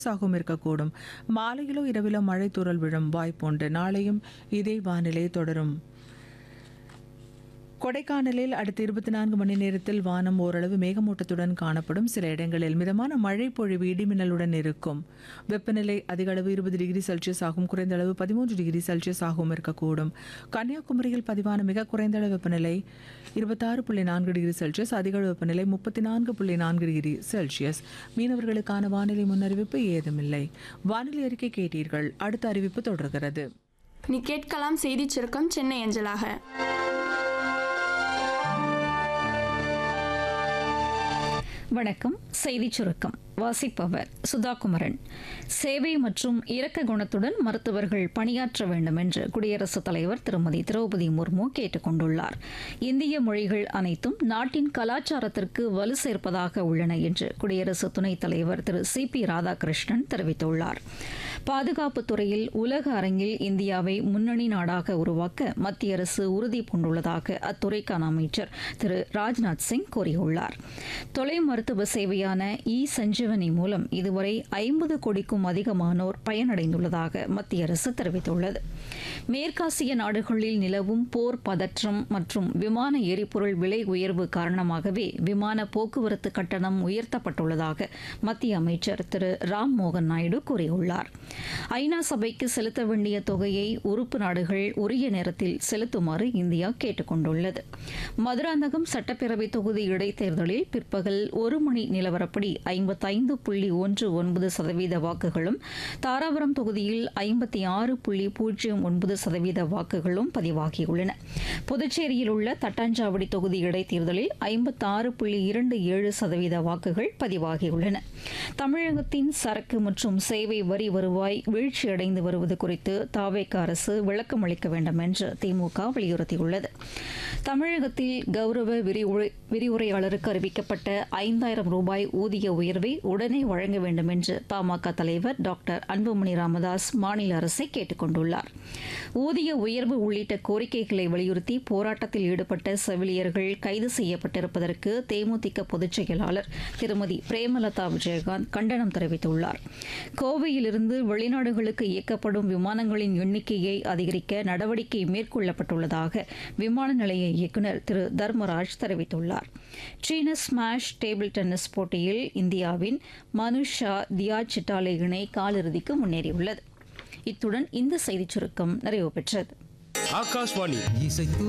ஆகவும் இருக்கக்கூடும் மாலையிலோ இரவிலோ மழை தூறல் விழும் வாய்ப்புண்டு நாளையும் இதே வானிலை தொடரும் கொடைக்கானலில் அடுத்த இருபத்தி நான்கு மணி நேரத்தில் வானம் ஓரளவு மேகமூட்டத்துடன் காணப்படும் சில இடங்களில் மிதமான மழை பொழிவு இடிமின்னலுடன் இருக்கும் வெப்பநிலை அதிக அளவு இருபது டிகிரி செல்சியஸ் ஆகும் குறைந்த அளவு பதிமூன்று டிகிரி செல்சியஸ் ஆகவும் இருக்கக்கூடும் கன்னியாகுமரியில் பதிவான மிக குறைந்த அளவு வெப்பநிலை இருபத்தாறு புள்ளி நான்கு டிகிரி செல்சியஸ் அதிக அளவு வெப்பநிலை முப்பத்தி நான்கு புள்ளி நான்கு டிகிரி செல்சியஸ் மீனவர்களுக்கான வானிலை முன்னறிவிப்பு ஏதுமில்லை வானிலை அறிக்கை கேட்டீர்கள் அடுத்த அறிவிப்பு தொடர்கிறது நீ கேட்கலாம் செய்திச் சுருக்கம் சென்னை அஞ்சலாக வணக்கம் செய்திச் சுருக்கம் வாசிப்பவர் சுதாகுமரன் சேவை மற்றும் இரக்க குணத்துடன் மருத்துவர்கள் பணியாற்ற வேண்டும் என்று குடியரசுத் தலைவர் திருமதி திரௌபதி முர்மு கேட்டுக் கொண்டுள்ளார் இந்திய மொழிகள் அனைத்தும் நாட்டின் கலாச்சாரத்திற்கு வலு சேர்ப்பதாக உள்ளன என்று குடியரசு துணைத் தலைவர் திரு சி பி ராதாகிருஷ்ணன் தெரிவித்துள்ளார் பாதுகாப்புத் துறையில் உலக அரங்கில் இந்தியாவை முன்னணி நாடாக உருவாக்க மத்திய அரசு உறுதி பூண்டுள்ளதாக அத்துறைக்கான அமைச்சர் திரு ராஜ்நாத் சிங் கூறியுள்ளார் தொலை மருத்துவ சேவையான இ சஞ்சீவனி மூலம் இதுவரை ஐம்பது கோடிக்கும் அதிகமானோர் பயனடைந்துள்ளதாக மத்திய அரசு தெரிவித்துள்ளது மேற்காசிய நாடுகளில் நிலவும் போர் பதற்றம் மற்றும் விமான எரிபொருள் விலை உயர்வு காரணமாகவே விமான போக்குவரத்து கட்டணம் உயர்த்தப்பட்டுள்ளதாக மத்திய அமைச்சர் திரு ராம் மோகன் நாயுடு கூறியுள்ளார் ஐநா சபைக்கு செலுத்த வேண்டிய தொகையை உறுப்பு நாடுகள் உரிய நேரத்தில் செலுத்துமாறு இந்தியா கேட்டுக் கொண்டுள்ளது மதுராந்தகம் சட்டப்பேரவை தொகுதி இடைத்தேர்தலில் பிற்பகல் ஒரு மணி நிலவரப்படி ஐம்பத்தைந்து புள்ளி ஒன்று ஒன்பது சதவீத வாக்குகளும் தாராபுரம் தொகுதியில் ஐம்பத்தி ஆறு புள்ளி பூஜ்ஜியம் ஒன்பது சதவீத வாக்குகளும் பதிவாகியுள்ளன புதுச்சேரியில் உள்ள தட்டாஞ்சாவடி தொகுதி இடைத்தேர்தலில் ஐம்பத்தாறு புள்ளி இரண்டு ஏழு சதவீத வாக்குகள் பதிவாகியுள்ளன தமிழகத்தின் சரக்கு மற்றும் சேவை வரி வருவாய் வீழ்ச்சியடைந்து வருவது குறித்து தாவேக அரசு விளக்கம் அளிக்க வேண்டும் என்று திமுக வலியுறுத்தியுள்ளது தமிழகத்தில் கௌரவ விரிவுரை விரிவுரையாளருக்கு அறிவிக்கப்பட்ட ஐந்தாயிரம் ரூபாய் ஊதிய உயர்வை உடனே வழங்க வேண்டும் என்று பாமக தலைவர் டாக்டர் அன்புமணி ராமதாஸ் மாநில அரசை கேட்டுக் கொண்டுள்ளார் ஊதிய உயர்வு உள்ளிட்ட கோரிக்கைகளை வலியுறுத்தி போராட்டத்தில் ஈடுபட்ட செவிலியர்கள் கைது செய்யப்பட்டிருப்பதற்கு தேமுதிக பொதுச் செயலாளர் திருமதி பிரேமலதா விஜயகாந்த் கண்டனம் தெரிவித்துள்ளார் கோவையிலிருந்து வெளிநாடுகளுக்கு இயக்கப்படும் விமானங்களின் எண்ணிக்கையை அதிகரிக்க நடவடிக்கை மேற்கொள்ளப்பட்டுள்ளதாக விமான நிலைய இயக்குநர் திரு தர்மராஜ் தெரிவித்துள்ளார் சீன ஸ்மாஷ் டேபிள் டென்னிஸ் போட்டியில் இந்தியாவின் மனுஷா தியா சிட்டாலே இணை காலிறுதிக்கு முன்னேறியுள்ளது இத்துடன் இந்த செய்திச் சுருக்கம் நிறைவு பெற்றது ஆகாஷ்வாணி இசைத்து